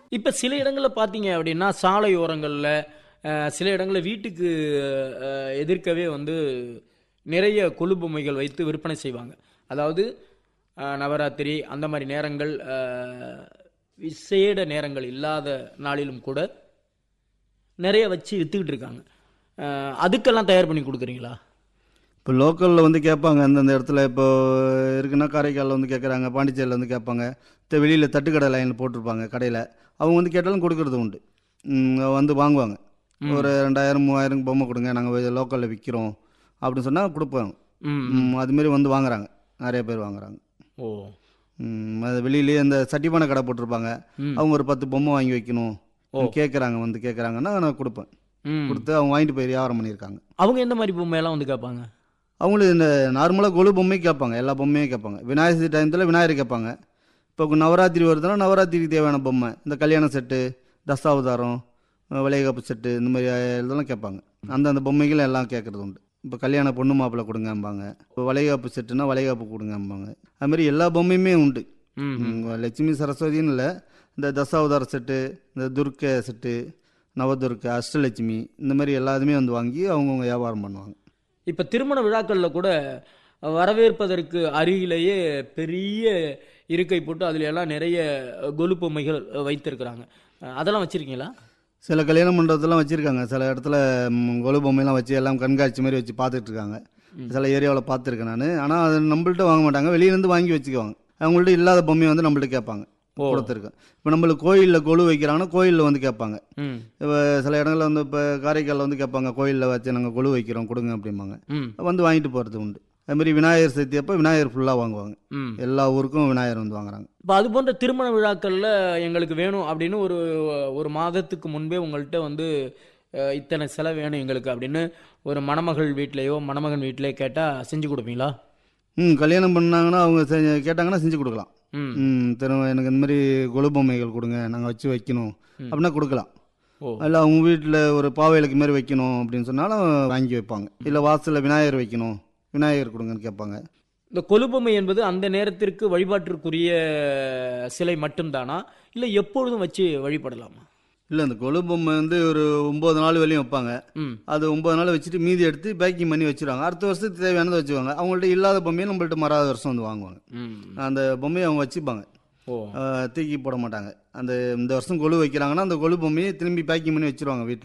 இப்போ சில இடங்களில் பார்த்தீங்க அப்படின்னா சாலை ஓரங்களில் சில இடங்களில் வீட்டுக்கு அஹ், எதிர்க்கவே வந்து நிறைய கொலு பொம்மைகள் வைத்து விற்பனை செய்வாங்க அதாவது அஹ், நவராத்திரி அந்த மாதிரி நேரங்கள் அஹ், விசேட நேரங்கள் இல்லாத நாளிலும் கூட நிறைய வச்சு வித்துக்கிட்டு இருக்காங்க அஹ், அதுக்கெல்லாம் தயார் பண்ணி கொடுக்குறீங்களா இப்போ லோக்கலில் வந்து கேட்பாங்க அந்தந்த இடத்துல இப்போ இருக்குன்னா காரைக்காலில் வந்து கேட்குறாங்க பாண்டிச்சேரியில் வந்து கேட்பாங்க வெளியில் தட்டுக்கடை லைனில் போட்டிருப்பாங்க கடையில் அவங்க வந்து கேட்டாலும் கொடுக்கறது உண்டு ம், வந்து வாங்குவாங்க ஒரு ரெண்டாயிரம் மூவாயிரம் பொம்மை கொடுங்க நாங்கள் லோக்கலில் விற்கிறோம் அப்படின்னு சொன்னால் கொடுப்பாங்க ம் ம், அதுமாரி வந்து வாங்குறாங்க நிறைய பேர் வாங்குறாங்க ஓ ம், அது வெளியிலேயே இந்த சட்டிப்பானை கடை போட்டிருப்பாங்க ம். அவங்க ஒரு பத்து பொம்மை வாங்கி வைக்கணும் கேட்குறாங்க வந்து கேட்குறாங்கன்னா நான் கொடுப்பேன் ம் கொடுத்து அவங்க வாங்கிட்டு போய் வியாபாரம் பண்ணியிருக்காங்க அவங்க எந்த மாதிரி பொம்மையெல்லாம் வந்து கேட்பாங்க அவங்களும் இந்த நார்மலாக கொலு பொம்மையும் கேட்பாங்க எல்லா பொம்மையும் கேட்பாங்க விநாயகர் சதுர்த்தி டயத்தில் விநாயகர் கேட்பாங்க இப்போ நவராத்திரி வருதுன்னா நவராத்திரிக்கு தேவையான பொம்மை இந்த கல்யாண செட்டு தசாவதாரம் அஹ் வளைகாப்பு செட்டு இந்த மாதிரி இதெல்லாம் கேட்பாங்க அந்தந்த பொம்மைகள் எல்லாம் கேட்குறது உண்டு இப்போ கல்யாண பொண்ணு மாப்பிள்ளை கொடுங்கம்பாங்க இப்போ வளைகாப்பு செட்டுனா வளைகாப்பு கொடுங்கம்பாங்க அது மாதிரி எல்லா பொம்மையுமே உண்டு ம் ம், லட்சுமி சரஸ்வதின்னு இல்லை இந்த தசாவதார செட்டு இந்த துர்க்கை செட்டு நவதுர்க்கை அஷ்டலட்சுமி இந்த மாதிரி எல்லாத்துமே வந்து வாங்கி அவங்கவுங்க வியாபாரம் பண்ணுவாங்க இப்போ திருமண விழாக்களில் கூட வரவேற்பதற்கு அருகிலேயே பெரிய இருக்கை போட்டு அதுல எல்லாம் நிறைய கொலு பொம்மைகள் வைத்திருக்கிறாங்க அதெல்லாம் வச்சிருக்கீங்களா சில கல்யாண மண்டபத்தெல்லாம் வச்சுருக்காங்க சில இடத்துல ம், கொலு பொம்மைலாம் வச்சு எல்லாம் கண்காட்சி மாதிரி வச்சு பார்த்துட்டு இருக்காங்க சில ஏரியாவில் பார்த்துருக்கேன் நான் ஆனால் அது நம்மள்ட்ட வாங்க மாட்டாங்க வெளியிலேருந்து வாங்கி வச்சுக்குவாங்க அவங்கள்ட்ட இல்லாத பொம்மையை வந்து நம்மள்ட்ட கேட்பாங்க கொடுத்துருக்கேன் இப்போ நம்மளுக்கு கோயிலில் கொலு வைக்கிறாங்கன்னா கோயிலில் வந்து கேட்பாங்க ம் இப்போ சில இடங்களில் வந்து இப்போ காரைக்காலில் வந்து கேட்பாங்க கோயிலில் வச்சு நாங்கள் கொலு வைக்கிறோம் கொடுங்க அப்படிம்பாங்க ம் வந்து வாங்கிட்டு போகிறது உண்டு அதுமாரி விநாயகர் சதுர்த்தி அப்போ விநாயகர் ஃபுல்லாக வாங்குவாங்க ம் எல்லா ஊருக்கும் விநாயகர் வந்து வாங்குறாங்க இப்போ அது போன்ற திருமண விழாக்களில் எங்களுக்கு வேணும் அப்படின்னு ஒரு ஒரு மாதத்துக்கு முன்பே உங்கள்கிட்ட வந்து அஹ், இத்தனை செலவு வேணும் எங்களுக்கு அப்படின்னு ஒரு மணமகள் வீட்லேயோ மணமகன் வீட்டிலேயோ கேட்டால் செஞ்சு கொடுப்பீங்களா ம் கல்யாணம் பண்ணாங்கன்னா அவங்க செஞ்சு கேட்டாங்கன்னா செஞ்சு கொடுக்கலாம் ம் ம் திரும்ப எனக்கு இந்த மாதிரி கொலு பொம்மைகள் கொடுங்க நாங்கள் வச்சு வைக்கணும் அப்படின்னா கொடுக்கலாம் ஓ இல்லை அவங்க வீட்டில் ஒரு பாவைகளுக்கு மாதிரி வைக்கணும் அப்படின்னு சொன்னாலும் வாங்கி வைப்பாங்க இல்லை வாசலில் விநாயகர் வைக்கணும் விநாயகர் கொடுங்கன்னு கேட்பாங்க இந்த கொலுபொம்மை என்பது அந்த நேரத்திற்கு வழிபாட்டிற்குரிய சிலை மட்டும்தானா இல்லை எப்பொழுதும் வச்சு வழிபடலாமா இல்லை அந்த கொலு பொம்மை வந்து ஒரு ஒம்பது நாள் வரையும் வைப்பாங்க ம் அது ஒம்பது நாள் வச்சுட்டு மீதி எடுத்து பேக்கிங் பண்ணி வச்சுருவாங்க அடுத்த வருஷத்துக்கு தேவையானதை வச்சுக்குவாங்க அவங்கள்ட்ட இல்லாத பொம்மையை நம்மள்ட்ட மறாத வருஷம் வந்து வாங்குவாங்க ம் அந்த பொம்மையை அவங்க வச்சுப்பாங்க ஓ அஹ், தூக்கி போட மாட்டாங்க அந்த இந்த வருஷம் கொலு வைக்கிறாங்கன்னா அந்த கொலு பொம்மையை திரும்பி பேக்கிங் பண்ணி வச்சுருவாங்க வீட்டில்